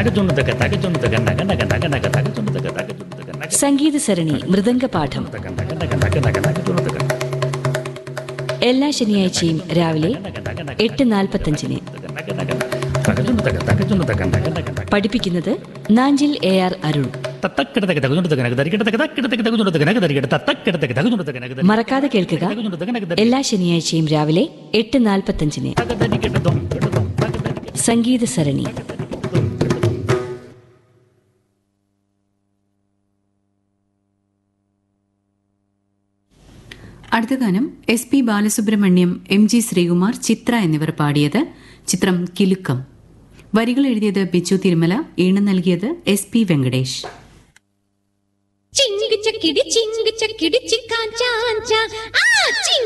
തകച്ചുണ്ടക തകച്ചുണ്ടക നഗ നഗ നഗ നഗ തകച്ചുണ്ടക തകച്ചുണ്ടക നഗ സംഗീത സരണി മൃദംഗ പാഠം നഗ നഗ നഗ നഗ നഗ തകച്ചുണ്ടക എല്ലാ ശനിയാഴ്ചയും രാവിലെ നഗ നഗ നഗ എട്ട് നാൽപ്പത്തഞ്ചിന് നഗ നഗ തകച്ചുണ്ടക തകച്ചുണ്ടക നഗ നഗ നഗ പഠിപ്പിക്കുന്നത് നാഞ്ചിൽ എ ആർ അരുൺ തത്തക്കിടതക തകച്ചുണ്ടക നഗ തരികിടതക തക്കിടതക തകച്ചുണ്ടക നഗ തരികിട തത്തക്കിടതക തകച്ചുണ്ടക നഗ തരി മറക്കാതെ കേൾക്കുക തകച്ചുണ്ടക നഗ തരി എല്ലാ ശനിയാഴ്ചയും രാവിലെ എട്ട് നാൽപ്പത്തഞ്ചിന് തക തരികിടതും കിടതും തക തരികിട സംഗീത സരണി അടുത്ത ഗാനം S P Balasubrahmanyam M G Sreekumar Chithra എന്നിവർ പാടിയത് ചിത്രം കിലുക്കം വരികൾ എഴുതിയത് ബിജു തിരുമല ഈണം നൽകിയത് എസ് പി വെങ്കടേഷ് ചിങ്ക് ചക്കിടി ചിങ്ക് ചക്കിടി ചിക്കാ ചാഞ്ച ആ ചിങ്